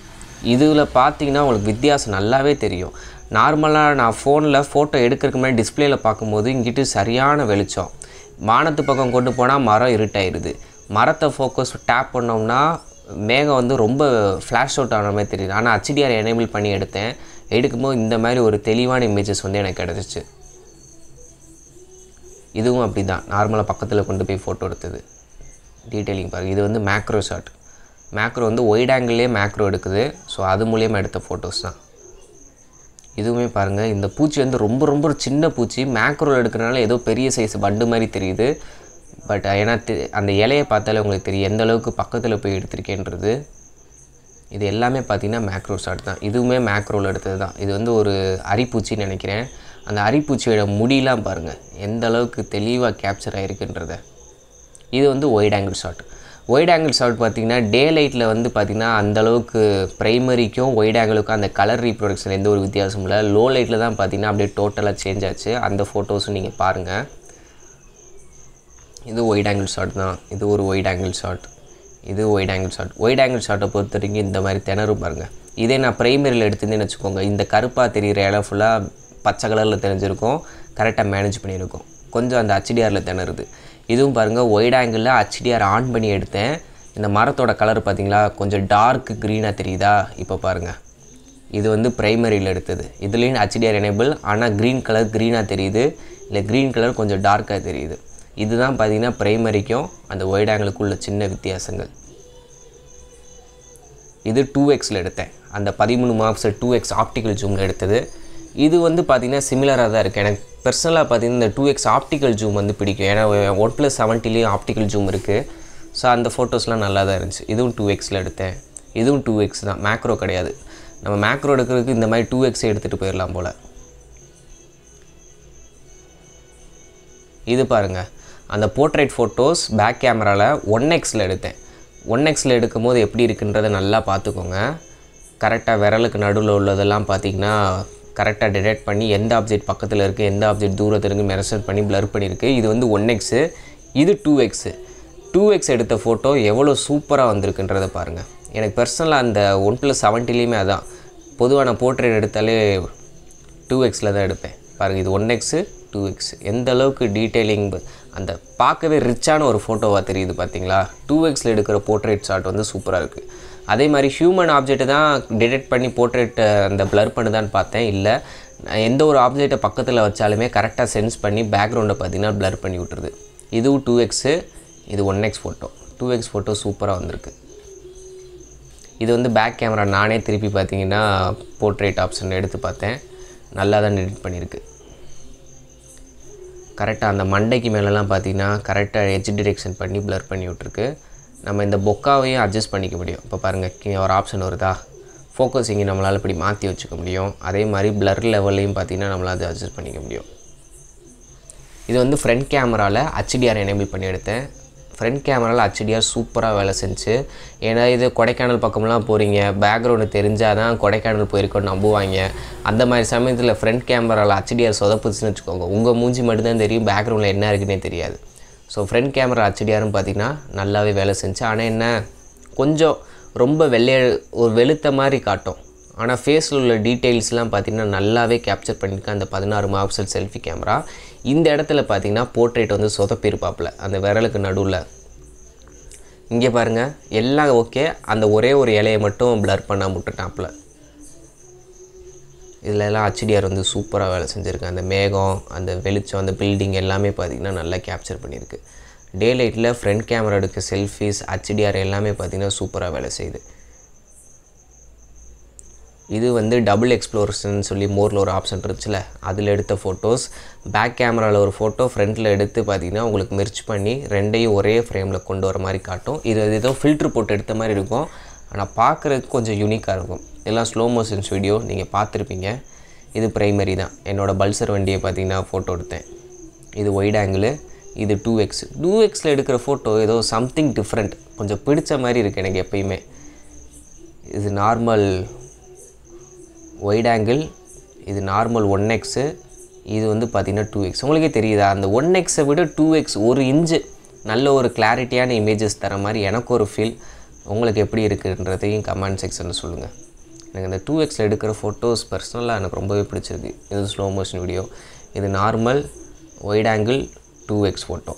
Speaker 1: இதில் பார்த்தீங்கன்னா உங்களுக்கு வித்தியாசம் நல்லாவே தெரியும் நார்மலாக நான் ஃபோனில் ஃபோட்டோ எடுக்கிறதுக்கு முன்னாடி டிஸ்பிளேயில் பார்க்கும்போது இங்கிட்டு சரியான வெளிச்சம் வானத்து பக்கம் கொண்டு போனால் மரம் இருட்டாயிருது மரத்தை ஃபோக்கஸ் டேப் பண்ணோம்னா மேகம் வந்து ரொம்ப ஃப்ளாஷ் அவுட் ஆன மாதிரி தெரியுது ஆனால் ஹச்டிஆர் எனேபிள் பண்ணி எடுத்தேன் எடுக்கும்போது இந்த மாதிரி ஒரு தெளிவான இமேஜஸ் வந்து எனக்கு கிடச்சிச்சு இதுவும் அப்படி தான் நார்மலாக பக்கத்தில் கொண்டு போய் ஃபோட்டோ எடுத்தது டீட்டெயிலிங் பாருங்கள் இது வந்து மேக்ரோ ஷாட் மேக்ரோ வந்து ஒயிட் ஆங்கிள்லேயே மேக்ரோ எடுக்குது ஸோ அது மூலியமாக எடுத்த ஃபோட்டோஸ் தான் இதுவுமே பாருங்கள் இந்த பூச்சி வந்து ரொம்ப ரொம்ப ஒரு சின்ன பூச்சி மேக்ரோவில் எடுக்கிறனால ஏதோ பெரிய சைஸ் பண்டு மாதிரி தெரியுது பட் ஏன்னா தெ- அந்த இலையை பார்த்தாலே உங்களுக்கு தெரியும் எந்த அளவுக்கு பக்கத்தில் போய் எடுத்திருக்கேன்றது இது எல்லாமே பார்த்தீங்கன்னா மேக்ரோ ஷாட் தான் இதுவுமே மேக்ரோவில் எடுத்தது தான் இது வந்து ஒரு அரிப்பூச்சின்னு நினைக்கிறேன் அந்த அரிப்பூச்சியோட முடியெலாம் பாருங்கள் எந்த அளவுக்கு தெளிவாக கேப்சர் ஆகிருக்குன்றத இது வந்து wide angle shot wide angle shot பார்த்தீங்கன்னா டே லைட்டில் வந்து பார்த்திங்கன்னா அந்தளவுக்கு ப்ரைமரிக்கும் ஒயிட் ஆங்கிளுக்கும் அந்த கலர் ரீப்ரொடக்ஷன் எந்த ஒரு வித்தியாசமும் இல்லை லோ லைட்டில் தான் பார்த்தீங்கன்னா அப்படியே டோட்டலாக சேஞ்ச் ஆச்சு அந்த ஃபோட்டோஸும் நீங்கள் பாருங்கள் இது ஒயிட் ஆங்கிள் ஷாட் தான் இது ஒரு ஒயிட் ஆங்கிள் ஷாட் இது wide angle shot wide angle ஷாட்டை பொறுத்த வரைக்கும் இந்த மாதிரி திணறும் பாருங்கள் இதே நான் ப்ரைமரியில் எடுத்துருந்தேன்னு வச்சுக்கோங்க இந்த கருப்பாக தெரிகிற இடம் ஃபுல்லாக பச்சை கலரில் தெரிஞ்சிருக்கும் கரெக்டாக மேனேஜ் பண்ணியிருக்கும் கொஞ்சம் அந்த ஹச்டிஆரில் திணறுது இதுவும் பாருங்கள் ஒயிட் ஆங்கிளில் ஹச்டிஆர் ஆன் பண்ணி எடுத்தேன் இந்த மரத்தோட கலர் பார்த்தீங்களா கொஞ்சம் டார்க் க்ரீனாக தெரியுதா இப்போ பாருங்கள் இது வந்து ப்ரைமரியில் எடுத்தது இதுலேயும் ஹச்டிஆர் எனேபிள் ஆனால் க்ரீன் கலர் க்ரீனாக தெரியுது இல்லை க்ரீன் கலர் கொஞ்சம் டார்க்காக தெரியுது இதுதான் பார்த்தீங்கன்னா ப்ரைமரிக்கும் அந்த ஒயிட் ஆங்கிளுக்குள்ள சின்ன வித்தியாசங்கள் இது டூ எக்ஸில் எடுத்தேன் அந்த பதிமூணு மார்க்ஸ் டூ எக்ஸ் ஆப்டிக்கல் ஜூமில் எடுத்தது இது வந்து பார்த்திங்கன்னா சிமிலராக தான் இருக்குது எனக்கு பர்சனலாக பார்த்தீங்கன்னா இந்த டூ எக்ஸ் ஆப்டிக்கல் ஜூம் வந்து பிடிக்கும் ஏன்னா ஒன் ப்ளஸ் செவன்ட்டிலையும் ஆப்டிக்கல் ஜூம் இருக்குது ஸோ அந்த ஃபோட்டோஸ்லாம் நல்லா தான் இருந்துச்சு இதுவும் டூ எக்ஸில் எடுத்தேன் இதுவும் டூ எக்ஸ் தான் மேக்ரோ கிடையாது நம்ம மேக்ரோ எடுக்கிறதுக்கு இந்த மாதிரி டூ எக்ஸே எடுத்துகிட்டு போயிடலாம் போல் இது பாருங்கள் அந்த போர்ட்ரேட் ஃபோட்டோஸ் பேக் கேமராவில் ஒன் எக்ஸில் எடுத்தேன் ஒன் எக்ஸில் எடுக்கும்போது எப்படி இருக்குன்றதை நல்லா பார்த்துக்கோங்க கரெக்டாக விரலுக்கு நடுவில் உள்ளதெல்லாம் பார்த்தீங்கன்னா கரெக்டாக டிடெக்ட் பண்ணி எந்த ஆப்ஜெக்ட் பக்கத்தில் இருக்குது எந்த ஆப்ஜெக்ட் தூரத்தில் இருக்குது மெரசர் பண்ணி blur பண்ணியிருக்கு இது வந்து ஒன் எக்ஸு இது டூ எக்ஸு டூ எக்ஸ் எடுத்த ஃபோட்டோ எவ்வளோ சூப்பராக வந்திருக்குன்றதை பாருங்கள் எனக்கு பர்சனலாக அந்த ஒன் ப்ளஸ் செவன்ட்டிலையுமே அதான் பொதுவாக நான் போர்ட்ரேட் எடுத்தாலே டூ எக்ஸில் தான் எடுப்பேன் பாருங்கள் இது ஒன் எக்ஸு டூ எக்ஸ் எந்த அளவுக்கு டீட்டெயிலிங் அந்த பார்க்கவே ரிச்சான ஒரு ஃபோட்டோவாக தெரியுது பார்த்தீங்களா டூ எக்ஸில் எடுக்கிற போர்ட்ரேட் ஷாட் வந்து சூப்பராக இருக்குது அதே மாதிரி ஹியூமன் ஆப்ஜெக்ட் தான் டிடெக்ட் பண்ணி போர்ட்ரேட் அந்த ப்ளர் பண்ணுதான்னு பார்த்தேன் இல்லை நான் எந்த ஒரு ஆப்ஜெக்டை பக்கத்தில் வச்சாலுமே கரெக்டாக சென்ஸ் பண்ணி பேக்ரவுண்டை பார்த்தீங்கன்னா ப்ளர் பண்ணி விட்டுருது இதுவும் டூ எக்ஸு இது one X photo two X photo சூப்பராக வந்திருக்கு இது வந்து பேக் கேமரா நானே திருப்பி பார்த்தீங்கன்னா போர்ட்ரேட் ஆப்ஷன் எடுத்து பார்த்தேன் நல்லா தான் எடிட் பண்ணியிருக்கு கரெக்டாக அந்த மண்டைக்கு மேலெலாம் பார்த்தீங்கன்னா கரெக்டாக எட்ஜ் டிரெக்ஷன் பண்ணி blur பண்ணி விட்ருக்கு நம்ம இந்த பொக்காவையும் அட்ஜஸ்ட் பண்ணிக்க முடியும் இப்போ பாருங்கள் கீழே ஒரு ஆப்ஷன் வருதா ஃபோக்கஸிங்கை நம்மளால் இப்படி மாற்றி வச்சுக்க முடியும் அதே மாதிரி blur லெவல்லையும் பார்த்தீங்கன்னா நம்மளால் அது அட்ஜஸ்ட் பண்ணிக்க முடியும் இது வந்து ஃப்ரண்ட் கேமராவில் ஹச்டிஆர் எனேபிள் பண்ணி எடுத்தேன் ஃப்ரண்ட் கேமராவில் ஹச்டிஆர் சூப்பராக வேலை செஞ்சு ஏன்னா இது கொடைக்கானல் பக்கம்லாம் போகிறீங்க பேக்ரவுண்டு தெரிஞ்சால் தான் கொடைக்கானல் போயிருக்கோன்னு நம்புவாங்க அந்த மாதிரி சமயத்தில் ஃப்ரண்ட் கேமராவில் ஹச்டிஆர் சொதப்புச்சுன்னு வச்சுக்கோங்க உங்கள் மூஞ்சி மட்டும்தான் தெரியும் பேக்ரவுண்டில் என்ன இருக்குன்னே தெரியாது ஸோ ஃப்ரண்ட் கேமரா ஹச்டிஆரும் பார்த்திங்கன்னா நல்லாவே வேலை செஞ்சு ஆனால் என்ன கொஞ்சம் ரொம்ப வெள்ளைய ஒரு வெளுத்த மாதிரி காட்டும் ஆனால் ஃபேஸில் உள்ள டீட்டெயில்ஸ்லாம் பார்த்திங்கன்னா நல்லாவே கேப்சர் பண்ணியிருக்கேன் அந்த பதினாறு மாப்சல் செல்ஃபி கேமரா இந்த இடத்துல பார்த்தீங்கன்னா போர்ட்ரேட் வந்து சொதப்பிருப்பாப்புல அந்த விரலுக்கு நடுவில் இங்கே பாருங்கள் எல்லாம் ஓகே அந்த ஒரே ஒரு இலையை மட்டும் blur பண்ணாம விட்டுட்டாப்புல இதில் எல்லாம் ஹச்டிஆர் வந்து சூப்பராக வேலை செஞ்சுருக்கு அந்த மேகம் அந்த வெளிச்சம் அந்த பில்டிங் எல்லாமே பார்த்திங்கன்னா நல்லா கேப்சர் பண்ணியிருக்கு டே லைட்டில் ஃப்ரண்ட் கேமரா எடுக்க செல்ஃபிஸ் ஹச்டிஆர் எல்லாமே பார்த்திங்கன்னா சூப்பராக வேலை செய்யுது இது வந்து டபுள் எக்ஸ்ப்ளோரேஷன் சொல்லி மோரில் ஒரு ஆப்ஷன் இருந்துச்சுல அதில் எடுத்த ஃபோட்டோஸ் பேக் கேமராவில் ஒரு ஃபோட்டோ ஃப்ரண்ட்டில் எடுத்து பார்த்தீங்கன்னா உங்களுக்கு மெர்ச் பண்ணி ரெண்டையும் ஒரே ஃப்ரேமில் கொண்டு வர மாதிரி காட்டும் இது ஏதோ ஃபில்ட்ரு போட்டு எடுத்த மாதிரி இருக்கும் ஆனால் பார்க்குறதுக்கு கொஞ்சம் யூனிக்காக இருக்கும் எல்லாம் ஸ்லோ மோஷன்ஸ் வீடியோ நீங்கள் பார்த்துருப்பீங்க இது ப்ரைமரி தான் என்னோடய பல்சர் வண்டியை பார்த்தீங்கன்னா ஃபோட்டோ எடுத்தேன் இது ஒயிட் ஆங்கிள் இது டூ எக்ஸ் டூ எக்ஸில் எடுக்கிற ஃபோட்டோ ஏதோ சம்திங் டிஃப்ரெண்ட் கொஞ்சம் பிடிச்ச மாதிரி இருக்குது எனக்கு எப்பயுமே இது நார்மல் ஒயிட் ஆங்கிள் இது நார்மல் ஒன் எக்ஸு இது வந்து பார்த்திங்கன்னா டூ எக்ஸ் உங்களுக்கே தெரியுதா அந்த ஒன் எக்ஸை விட டூ எக்ஸ் ஒரு இன்ச்சு நல்ல ஒரு கிளாரிட்டியான இமேஜஸ் தர மாதிரி எனக்கு ஒரு ஃபீல் உங்களுக்கு எப்படி இருக்குன்றதையும் கமெண்ட் செக்ஷனில் சொல்லுங்கள் எனக்கு இந்த டூ எக்ஸில் எடுக்கிற ஃபோட்டோஸ் பர்சனலாக எனக்கு ரொம்பவே பிடிச்சிருக்கு இது ஸ்லோ மோஷன் வீடியோ இது normal wide angle two X photo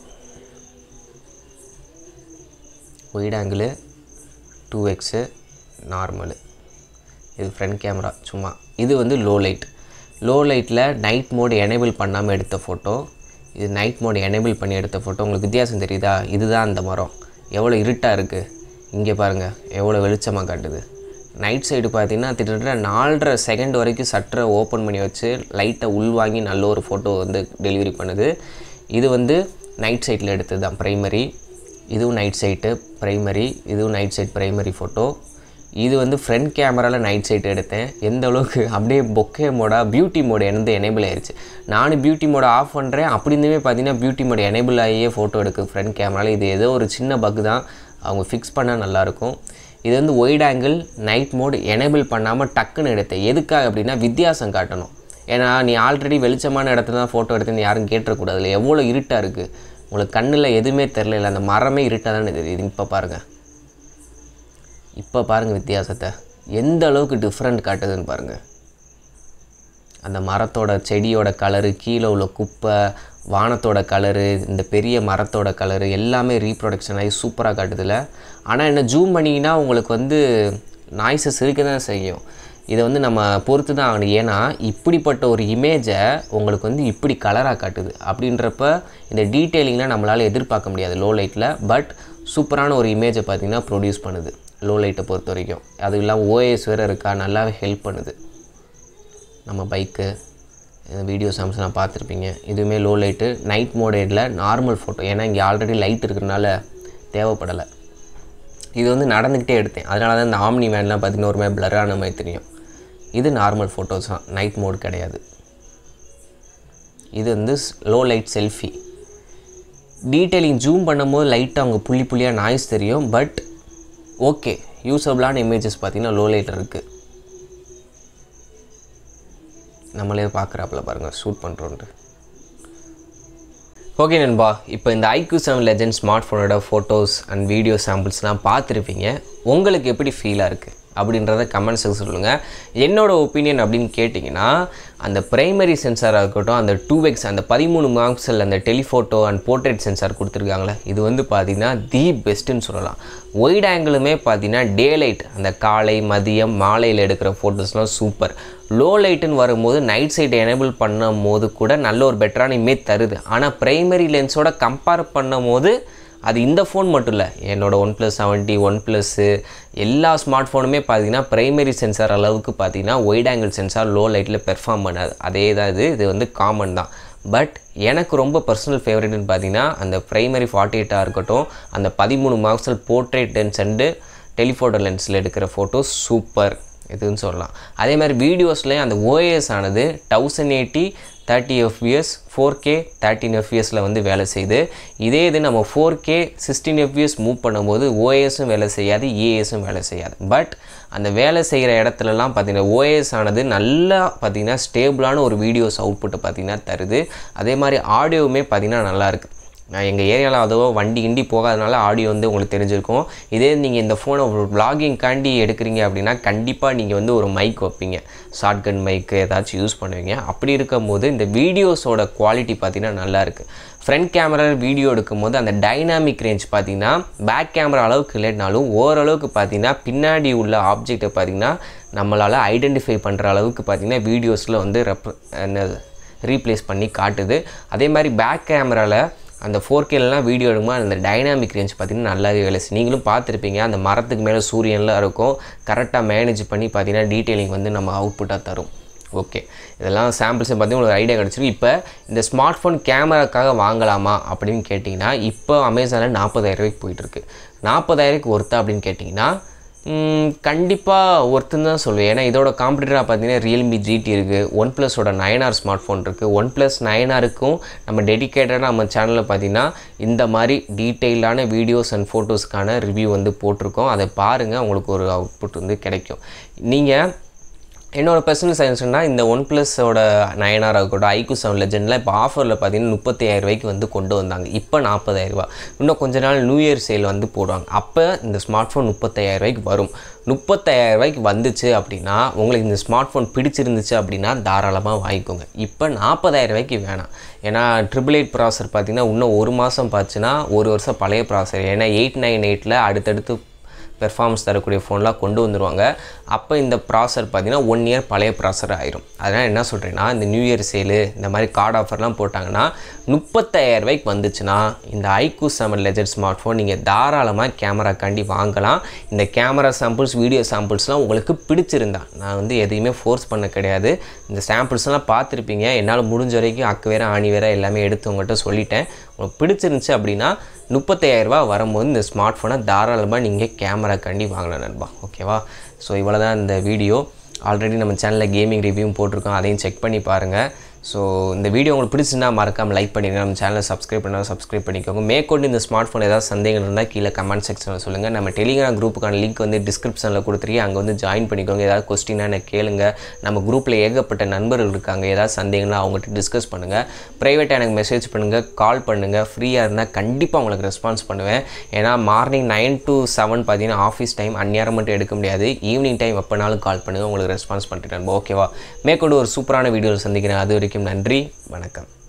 Speaker 1: wide angle two X normal இது ஃப்ரண்ட் கேமரா சும்மா இது வந்து லோ லைட் லோ லைட்டில் நைட் மோடு எனேபிள் பண்ணாமல் எடுத்த ஃபோட்டோ இது நைட் மோடு எனேபிள் பண்ணி எடுத்த ஃபோட்டோ உங்களுக்கு வித்தியாசம் தெரியுதா இதுதான் அந்த மரம் எவ்வளோ இருட்டாக இருக்குது இங்கே பாருங்கள் எவ்வளோ வெளிச்சமாக காட்டுது நைட் சைடு பார்த்தீங்கன்னா கிட்டத்தட்ட நாலரை செகண்ட் வரைக்கும் சட்டரை ஓப்பன் பண்ணி வச்சு லைட்டை உள்வாங்கி நல்ல ஒரு ஃபோட்டோ வந்து டெலிவரி பண்ணுது இது வந்து நைட் சைட்டில் எடுத்தது தான் ப்ரைமரி இதுவும் நைட் சைட்டு ப்ரைமரி இதுவும் நைட் சைட் ப்ரைமரி ஃபோட்டோ இது வந்து ஃப்ரண்ட் கேமராவில் நைட் சைட் எடுத்தேன் எந்த அளவுக்கு அப்படியே பொக்கே மோடாக பியூட்டி மோடு வந்து எனேபிள் ஆயிடுச்சு நானும் பியூட்டி மோடை ஆஃப் பண்ணுறேன் அப்படி இருந்துமே பார்த்தீங்கன்னா பியூட்டி மோடு எனேபிள் ஆகியே ஃபோட்டோ எடுக்கு ஃப்ரண்ட் கேமராவில் இது ஏதோ ஒரு சின்ன பக் தான் அவங்க ஃபிக்ஸ் பண்ணால் நல்லாயிருக்கும் இது வந்து wide angle night mode enable பண்ணாமல் டக்குன்னு எடுத்தேன் எதுக்காக அப்படின்னா வித்தியாசம் காட்டணும் ஏன்னா நீ ஆல்ரெடி வெளிச்சமான இடத்துல தான் ஃபோட்டோ எடுத்துன்னு யாரும் கேட்டுறக்கூடாது இல்லை எவ்வளோ இருட்டாக இருக்குது உங்களுக்கு கண்ணில் எதுவுமே தெரில அந்த மரமே இருட்டாக தானே தெரியுது இப்போ பாருங்கள் இப்போ பாருங்கள் வித்தியாசத்தை எந்த அளவுக்கு டிஃப்ரெண்ட் காட்டுதுன்னு பாருங்கள் அந்த மரத்தோட செடியோட கலரு கீழே உள்ள குப்பை வானத்தோட கலரு இந்த பெரிய மரத்தோட கலரு எல்லாமே ரீப்ரொடக்ஷன் ஆகி சூப்பராக காட்டுதில்ல ஆனால் என்ன ஜூம் பண்ணிங்கன்னா உங்களுக்கு வந்து நாய்ஸஸ் இருக்க தான் செய்யும் இதை வந்து நம்ம பொறுத்து தான் ஆகணும் ஏன்னா இப்படிப்பட்ட ஒரு இமேஜை உங்களுக்கு வந்து இப்படி கலராக காட்டுது அப்படின்றப்ப இந்த டீட்டெயிலிங்லாம் நம்மளால் எதிர்பார்க்க முடியாது லோ லைட்டில் பட் சூப்பரான ஒரு இமேஜை பார்த்திங்கன்னா ப்ரொடியூஸ் பண்ணுது லோ லைட்டை பொறுத்த வரைக்கும் அது இல்லாமல் ஓஎஸ் வேறு இருக்கா நல்லாவே ஹெல்ப் பண்ணுது நம்ம பைக்கு வீடியோ சாம்ஸ் நான் பார்த்துருப்பீங்க இதுவுமே லோ லைட்டு நைட் மோடேடில் நார்மல் ஃபோட்டோ ஏன்னா இங்கே ஆல்ரெடி லைட் இருக்கிறனால தேவைப்படலை இது வந்து நடந்துக்கிட்டே எடுத்தேன் அதனால தான் இந்த ஆம்னி வேன்லாம் பார்த்திங்கன்னா ஒரு மாதிரி பிளரான மாதிரி தெரியும் இது நார்மல் ஃபோட்டோஸ் தான் நைட் மோட் கிடையாது இது வந்து low light selfie detailing zoom பண்ணும்போது லைட்டாக அவங்க புள்ளி புள்ளியாக நாய்ஸ் தெரியும் பட் ஓகே யூஸபிளான இமேஜஸ் பார்த்திங்கன்னா லோ லைட் இருக்குது நம்மளே பார்க்குறாப்புல பாருங்கள் ஷூட் பண்ணுறோன்ட்டு ஓகே நண்பா இப்போ இந்த ஐக்யூ செவன் லெஜண்ட் ஸ்மார்ட் ஃபோனோட ஃபோட்டோஸ் அண்ட் வீடியோ சாம்பிள்ஸ்லாம் பார்த்துருப்பீங்க உங்களுக்கு எப்படி ஃபீலாக இருக்குது அப்படின்றத கமெண்ட் செக்ஷன் சொல்லுங்கள் என்னோட ஒப்பீனியன் அப்படின்னு கேட்டிங்கன்னா அந்த பிரைமரி சென்சாராக இருக்கட்டும் அந்த டூ எக்ஸ் அந்த பதிமூணு மார்க்ஸில் அந்த டெலிஃபோட்டோ அண்ட் போர்ட்ரேட் சென்சார் கொடுத்துருக்காங்களே இது வந்து பார்த்திங்கன்னா தி பெஸ்ட்டுன்னு சொல்லலாம் ஒயிட் ஆங்கிளுமே பார்த்தீங்கன்னா டே லைட் அந்த காலை மதியம் மாலையில் எடுக்கிற ஃபோட்டோஸ்லாம் சூப்பர் லோ லைட்டுன்னு வரும்போது நைட் சைட் எனேபிள் பண்ணும் போது கூட நல்ல ஒரு பெட்டரான இமேஜ் தருது ஆனால் பிரைமரி லென்ஸோட கம்பேர் பண்ணும் போது அது இந்த ஃபோன் மட்டும் இல்லை என்னோட OnePlus seventy OnePlus எல்லா ஸ்மார்ட் ஃபோனுமே பார்த்தீங்கன்னா பிரைமரி சென்சார் அளவுக்கு பார்த்தீங்கன்னா ஒயிட் ஆங்கிள் சென்சார் லோ லைட்டில் பெர்ஃபார்ம் பண்ணாது அதே தான் இது இது வந்து காமன் தான் பட் எனக்கு ரொம்ப பர்சனல் ஃபேவரட்னு பார்த்தீங்கன்னா அந்த ப்ரைமரி ஃபார்ட்டி எயிட்டாக இருக்கட்டும் அந்த பதிமூணு மார்க்ஸல் போர்ட்ரேட் லென்ஸ் அண்டு டெலிஃபோட்டோ லென்ஸில் எடுக்கிற ஃபோட்டோஸ் சூப்பர் இதுன்னு சொல்லலாம் அதே மாதிரி வீடியோஸ்லேயும் அந்த ஓஎஸ் ஆனது thousand eighty thirty FPS four K thirteen எஃப்பிஎஸில் வந்து வேலை செய்யுது இதே இது நம்ம four K sixteen FPS move பண்ணும்போது ஓஎஸும் வேலை செய்யாது ஏஎஸும் வேலை செய்யாது பட் அந்த வேலை செய்கிற இடத்துலலாம் பார்த்திங்கன்னா ஓஎஸ் ஆனது நல்லா பார்த்திங்கன்னா ஸ்டேபிளான ஒரு வீடியோஸ் அவுட்புட்டை பார்த்திங்கன்னா தருது அதே மாதிரி ஆடியோவுமே பார்த்திங்கன்னா நல்லாயிருக்கு நான் எங்கள் ஏரியாவில் அதோ வண்டி கிண்டி போகாதனால ஆடியோ வந்து உங்களுக்கு தெரிஞ்சிருக்கும் இதே நீங்கள் இந்த ஃபோனை ஒரு காண்டி எடுக்கிறீங்க அப்படின்னா கண்டிப்பாக நீங்கள் வந்து ஒரு மைக் வைப்பீங்க ஷார்ட்கன் மைக்கு ஏதாச்சும் யூஸ் பண்ணுவீங்க அப்படி இருக்கும்போது இந்த வீடியோஸோட குவாலிட்டி பார்த்தீங்கன்னா நல்லாயிருக்கு ஃப்ரண்ட் கேமரா வீடியோ எடுக்கும்போது அந்த டைனாமிக் ரேஞ்ச் பார்த்தீங்கன்னா பேக் கேமரா அளவுக்கு இல்லைனாலும் ஓரளவுக்கு பார்த்தீங்கன்னா பின்னாடி உள்ள ஆப்ஜெக்டை பார்த்தீங்கன்னா நம்மளால் ஐடென்டிஃபை பண்ணுற அளவுக்கு பார்த்தீங்கன்னா வீடியோஸில் வந்து ரெப் ரீப்ளேஸ் பண்ணி காட்டுது அதே மாதிரி பேக் கேமராவில் அந்த ஃபோர் கேலாம் வீடியோ எடுக்கும்போது அந்த டைனாமிக் ரேஞ்ச் பார்த்திங்கன்னா நல்லாவே வேலை செய்யும் நீங்களும் பார்த்துருப்பீங்க அந்த மரத்துக்கு மேலே சூரியன்லாம் இருக்கும் கரெக்டாக மேனேஜ் பண்ணி பார்த்தீங்கன்னா டீட்டெயிலிங் வந்து நம்ம அவுட்புட்டாக தரும் ஓகே இதெல்லாம் சாம்பிள்ஸை பற்றி உங்களுக்கு ஐடியா கிடச்சிருக்கு இப்போ இந்த ஸ்மார்ட் ஃபோன் கேமராக்காக வாங்கலாமா அப்படின்னு கேட்டிங்கன்னா இப்போ அமேசானில் நாற்பதாயிரரூவாய்க்கு போயிட்டுருக்கு நாற்பதாயிரக்கு ஒர்த்தா அப்படின்னு கேட்டிங்கன்னா கண்டிப்பாக ஒருத்தன் தான் சொல்லுவேன் ஏன்னா இதோட காம்படிட்டராக பார்த்தீங்கன்னா ரியல்மி ஜிடி இருக்குது ஒன் ப்ளஸோட நைன் ஆர் ஸ்மார்ட் ஃபோன் இருக்குது ஒன் ப்ளஸ் நைன் ஆருக்கும் நம்ம டெடிக்கேட்டடாக நம்ம சேனலில் பார்த்தீங்கன்னா இந்த மாதிரி டீட்டெயிலான வீடியோஸ் அண்ட் ஃபோட்டோஸ்க்கான ரிவ்யூ வந்து போட்டிருக்கோம் அதை பாருங்கள் உங்களுக்கு ஒரு அவுட்புட் வந்து கிடைக்கும் நீங்கள் என்னோடய பர்சனல் சஜஷன்னா இந்த ஒன் ப்ளஸோட நயனார் இருக்கட்டும் ஐக்கு செவன் லெஜெண்டில் இப்போ ஆஃபரில் பார்த்தீங்கன்னா முப்பத்தி ரூபாய்க்கு வந்து கொண்டு வந்தாங்க இப்போ நாற்பதாயிரரூபா இன்னும் கொஞ்ச நாள் நியூ இயர் சேல் வந்து போடுவாங்க அப்போ இந்த ஸ்மார்ட் ஃபோன் முப்பத்தாயிரரூபாய்க்கு வரும் முப்பத்தாயிரரூபாய்க்கு வந்துச்சு அப்படின்னா உங்களுக்கு இந்த ஸ்மார்ட் ஃபோன் பிடிச்சிருந்துச்சு அப்படின்னா தாராளமாக வாங்கிக்கோங்க இப்போ நாற்பதாயிரரூபாய்க்கு வேணாம் ஏன்னா ட்ரிபிள் எயிட் ப்ராசர் பார்த்தீங்கன்னா இன்னும் ஒரு மாதம் பார்த்துன்னா ஒரு வருஷம் பழைய ப்ராசர் ஏன்னா எயிட் நைன் எயிட்டில் அடுத்தடுத்து பெர்ஃபார்மன்ஸ் தரக்கூடிய ஃபோன்லாம் கொண்டு வந்துருவாங்க அப்போ இந்த ப்ராசர் பார்த்திங்கன்னா ஒன் இயர் பழைய ப்ராசர் ஆயிரும் அதனால் என்ன சொல்கிறேன்னா இந்த நியூ இயர் சேலு இந்த மாதிரி கார்டு ஆஃபர்லாம் போட்டாங்கன்னா முப்பத்தாயிரம் ரூபாய்க்கு வந்துச்சுன்னா இந்த iQOO seven legend smart phone நீங்கள் தாராளமாக கேமராக்காண்டி வாங்கலாம் இந்த கேமரா சாம்பிள்ஸ் வீடியோ சாம்பிள்ஸ்லாம் உங்களுக்கு பிடிச்சிருந்தா நான் வந்து எதையுமே ஃபோர்ஸ் பண்ண கிடையாது இந்த சாம்பிள்ஸ்லாம் பார்த்துருப்பீங்க என்னால் முடிஞ்ச வரைக்கும் அக்கு வேற ஆணி வேற எல்லாமே எடுத்து உங்கள்கிட்ட சொல்லிட்டேன் உங்களுக்கு பிடிச்சிருந்துச்சு அப்படின்னா முப்பத்தாயிரரூபா வரும்போது இந்த ஸ்மார்ட் ஃபோனை தாராளமாக நீங்கள் கேமராக்காண்டி வாங்கலாம் நண்பா ஓகேவா ஸோ இவ்வளோ தான் இந்த வீடியோ ஆல்ரெடி நம்ம சேனலில் கேமிங் ரிவ்யூவும் போட்டிருக்கோம் அதையும் செக் பண்ணி பாருங்கள் ஸோ இந்த வீடியோ உங்களுக்கு பிடிச்சிருந்தா மறக்காமல் லைக் பண்ணிடுங்க நம்ம சேனலை சப்ஸ்கிரைப் பண்ணால் சப்ஸ்கிரைப் பண்ணிக்கோங்க மேற்கொண்டு இந்த ஸ்மார்ட் ஃபோன் ஏதாவது சந்தேகம் இருந்தால் கீழே கமெண்ட் செக்ஷனில் சொல்லுங்கள் நம்ம டெலிகிராம் குரூப்புக்கான லிங்க் வந்து டிஸ்கிரிப்ஷனில் கொடுத்துருக்கீங்க அங்கே வந்து ஜாயின் பண்ணிக்கோங்க ஏதாவது கொஸ்டினாக எனக்கு கேளுங்க நம்ம குரூப்பில் ஏகப்பட்ட நண்பர்கள் இருக்காங்க ஏதாவது சந்தேகம்னா அவங்ககிட்ட டிஸ்கஸ் பண்ணுங்கள் ப்ரைவேட்டாக எனக்கு மெசேஜ் பண்ணுங்கள் கால் பண்ணுங்கள் ஃப்ரீயாக இருந்தால் கண்டிப்பாக உங்களுக்கு ரெஸ்பான்ஸ் பண்ணுவேன் ஏன்னா மார்னிங் நைன் டு செவன் பார்த்தீங்கன்னா ஆஃபீஸ் டைம் அந்நேரம் மட்டும் எடுக்க முடியாது ஈவினிங் டைம் எப்போனாலும் கால் பண்ணுங்கள் உங்களுக்கு ரெஸ்பான்ஸ் பண்ணிட்டு ஓகேவா மேற்கொண்டு ஒரு சூப்பரான வீடியோவில் சந்திக்கிறேன் அது வரைக்கும் நன்றி வணக்கம்